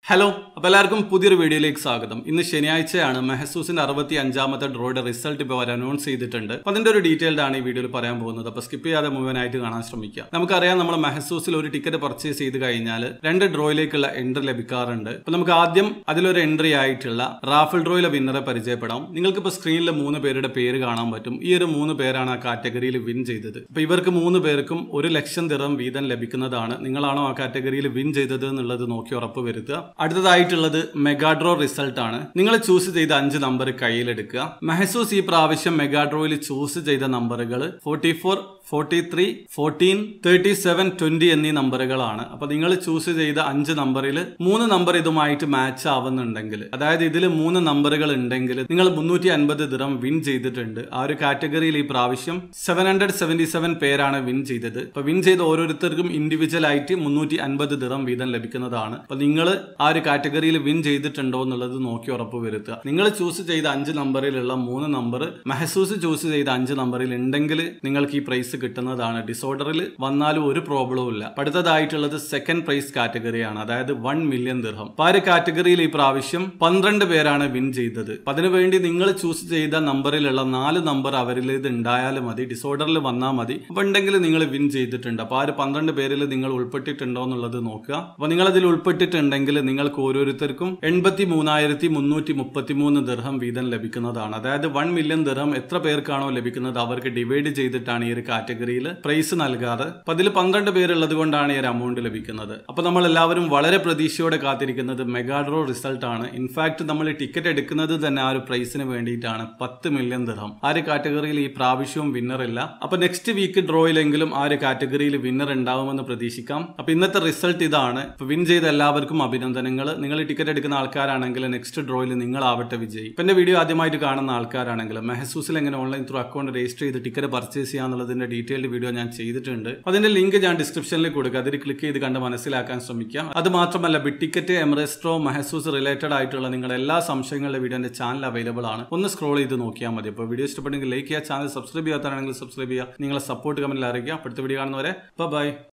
hello അപ്പോൾ എല്ലാവർക്കും പുതിയൊരു വീഡിയോയിലേക്ക് സ്വാഗതം ഇന്ന് ശനിയാഴ്ചയാണ് മെഹസൂസിന്റെ അറുപത്തി അഞ്ചാമത്തെ ഡ്രോയുടെ റിസൾട്ട് ഇപ്പോൾ അവർ അനൗൺസ് ചെയ്തിട്ടുണ്ട് അപ്പോൾ അതിന്റെ ഒരു ഡീറ്റെയിൽഡ് ആണ് ഈ വീഡിയോയിൽ പറയാൻ പോകുന്നത് അപ്പോൾ സ്കിപ്പ് ചെയ്യാതെ മുഴുവനായിട്ട് കാണാൻ ശ്രമിക്കുക നമുക്കറിയാം നമ്മൾ മെഹസൂസിൽ ഒരു ടിക്കറ്റ് പർച്ചേസ് ചെയ്ത് കഴിഞ്ഞാൽ രണ്ട് ഡ്രോയിലേക്കുള്ള എൻട്രി ലഭിക്കാറുണ്ട് അപ്പോൾ നമുക്ക് ആദ്യം അതിലൊരു എൻട്രി ആയിട്ടുള്ള റാഫിൾ ഡ്രോയിലെ വിന്നറെ പരിചയപ്പെടാം നിങ്ങൾക്ക് ഇപ്പോൾ സ്ക്രീനിൽ മൂന്ന് പേരുടെ പേര് കാണാൻ പറ്റും ഈ ഒരു മൂന്ന് പേരാണ് ആ കാറ്റഗറിയിൽ വിൻ ചെയ്തത് അപ്പോൾ ഇവർക്ക് മൂന്ന് പേർക്കും ഒരു ലക്ഷം ദിറം വീതം ലഭിക്കുന്നതാണ് നിങ്ങളാണോ ആ കാറ്റഗറിയിൽ വിൻ ചെയ്തത് എന്നുള്ളത് നോക്കി ഉറപ്പ് വരുത്തുക അടുത്തതായിട്ടുള്ളത് മെഗാഡ്രോ റിസൾട്ട് ആണ് നിങ്ങൾ ചൂസ് ചെയ്ത അഞ്ച് നമ്പർ കയ്യിലെടുക്കുക മെഹസൂസ് ഈ പ്രാവശ്യം മെഗാഡ്രോയിൽ ചൂസ് ചെയ്ത നമ്പറുകൾ forty four forty three fourteen thirty seven twenty എന്നീ നമ്പറുകളാണ് അപ്പൊ നിങ്ങൾ ചൂസ് ചെയ്ത അഞ്ച് നമ്പറിൽ മൂന്ന് നമ്പർ ഇതുമായിട്ട് മാച്ച് ആവുന്നുണ്ടെങ്കിൽ അതായത് ഇതിൽ മൂന്ന് നമ്പറുകൾ ഉണ്ടെങ്കിൽ നിങ്ങൾ മുന്നൂറ്റി അൻപത് ദിറം വിൻ ചെയ്തിട്ടുണ്ട് ആ ഒരു കാറ്റഗറിയിൽ ഈ പ്രാവശ്യം സെവൻ ഹൺഡ്രഡ് സെവന്റി സെവൻ പേരാണ് വിൻ ചെയ്തത് അപ്പൊ വിൻ ചെയ്ത ഓരോരുത്തർക്കും ഇൻഡിവിജ്വൽ ആയിട്ട് മുന്നൂറ്റി അൻപത് ദിറം വീതം ലഭിക്കുന്നതാണ് അപ്പൊ നിങ്ങൾ ആ ഒരു കാറ്റഗറിയിൽ വിൻ ചെയ്തിട്ടുണ്ടോ എന്നുള്ളത് നോക്കി ഉറപ്പ് വരുത്തുക നിങ്ങൾ ചൂസ് ചെയ്ത അഞ്ച് നമ്പറിലുള്ള മൂന്ന് നമ്പർ മെഹസൂസ് ചൂസ് ചെയ്ത അഞ്ച് നമ്പറിൽ ഉണ്ടെങ്കിൽ നിങ്ങൾക്ക് ഈ പ്രൈസ് കിട്ടുന്നതാണ് ഡിസോർഡറിൽ വന്നാലും ഒരു പ്രോബ്ലവും ഇല്ല അപ്പൊ അടുത്തതായിട്ടുള്ളത് സെക്കൻഡ് പ്രൈസ് കാറ്റഗറിയാണ് അതായത് വൺ മില്യൺ ദിർഹം അപ്പൊ ആ ഒരു കാറ്റഗറിയിൽ ഈ പ്രാവശ്യം പന്ത്രണ്ട് പേരാണ് വിൻ ചെയ്തത് അപ്പൊ അതിനുവേണ്ടി നിങ്ങൾ ചൂസ് ചെയ്ത നമ്പറിലുള്ള നാല് നമ്പർ അവരിൽ ഇത് ഉണ്ടായാലും മതി ഡിസോർഡറിൽ വന്നാൽ മതി അപ്പൊ ഉണ്ടെങ്കിൽ നിങ്ങൾ വിൻ ചെയ്തിട്ടുണ്ട് അപ്പൊ ആ ഒരു പന്ത്രണ്ട് പേരിൽ നിങ്ങൾ ഉൾപ്പെട്ടിട്ടുണ്ടോ എന്നുള്ളത് നോക്കുക അപ്പൊ നിങ്ങൾ അതിൽ ഉൾപ്പെട്ടിട്ടുണ്ടെങ്കിൽ നിങ്ങൾക്ക് ഓരോരുത്തർക്കും എൺപത്തി മൂന്നായിരത്തി മുന്നൂറ്റി മുപ്പത്തി മൂന്ന് ദിർഹം വീതം ലഭിക്കുന്നതാണ് അതായത് വൺ മില്യൺ ദിർഹം എത്ര പേർക്കാണോ ലഭിക്കുന്നത് അവർക്ക് ഡിവൈഡ് ചെയ്തിട്ടാണ് ഈ ഒരു കാറ്റഗറിയിൽ പ്രൈസ് നൽകാറ് അപ്പൊ അതിൽ പന്ത്രണ്ട് പേരുള്ളത് കൊണ്ടാണ് ഈ ഒരു എമൗണ്ട് ലഭിക്കുന്നത് അപ്പൊ നമ്മൾ എല്ലാവരും വളരെ പ്രതീക്ഷയോടെ കാത്തിരിക്കുന്നത് മെഗാഡ്രോ റിസൾട്ട് ആണ് ഇൻഫാക്ട് നമ്മൾ ടിക്കറ്റ് എടുക്കുന്നത് തന്നെ ആ ഒരു പ്രൈസിന് വേണ്ടിയിട്ടാണ് പത്ത് മില്യൺ ദിർഹം ആ ഒരു കാറ്റഗറിയിൽ ഈ പ്രാവശ്യവും വിന്നർ ഇല്ല അപ്പൊ നെക്സ്റ്റ് വീക്ക് ഡ്രോയിലെങ്കിലും ആ ഒരു കാറ്റഗറിയിൽ വിന്നർ ഉണ്ടാവുമെന്ന് പ്രതീക്ഷിക്കാം അപ്പൊ ഇന്നത്തെ റിസൾട്ട് ഇതാണ് വിൻ ചെയ്ത എല്ലാവർക്കും അഭിനന്ദനങ്ങൾ നിങ്ങൾ ടിക്കറ്റ് എടുക്കുന്ന ആൾക്കാരാണെങ്കിൽ നെക്സ്റ്റ് ഡ്രോയിൽ നിങ്ങളാവട്ടെ വിജയി ഇപ്പൊ എന്റെ വീഡിയോ ആദ്യമായിട്ട് കാണുന്ന ആൾക്കാരാണെങ്കിൽ മെഹസൂസിൽ എങ്ങനെ ഓൺലൈൻ ത്രൂ അക്കൗണ്ട് രജിസ്റ്റർ ചെയ്ത് ടിക്കറ്റ് പർച്ചേസ് ചെയ്യാന്നുള്ളതിന്റെ ഡീറ്റെയിൽഡ് വീഡിയോ ഞാൻ ചെയ്തിട്ടുണ്ട് അതിന്റെ ലിങ്ക് ഞാൻ ഡിസ്ക്രിപ്ഷനിൽ കൊടുക്കുക അതിൽ ക്ലിക്ക് ചെയ്ത് കണ്ട് മനസ്സിലാക്കാൻ ശ്രമിക്കാം അത് മാത്രമല്ല bit ticket Emirates draw Mahzooz related ആയിട്ടുള്ള നിങ്ങളുടെ എല്ലാ സംശയങ്ങളുടെ വീഡിയോ എന്റെ ചാനൽ അവൈലബിൾ ആണ് ഒന്ന് സ്ക്രോൾ ചെയ്ത് നോക്കിയാൽ മതി അപ്പോൾ വീഡിയോ ഇഷ്ടപ്പെട്ടെങ്കിൽ ലൈക്ക് ചെയ്യുക ചാനൽ സബ്സ്ക്രൈബ് ചെയ്യാത്തതാണെങ്കിൽ സബ്സ്ക്രൈബ് ചെയ്യുക നിങ്ങളെ സപ്പോർട്ട് കമന്റിൽ അറിയിക്കുക അടുത്ത വീഡിയോ കാണുന്നവരെ ബൈ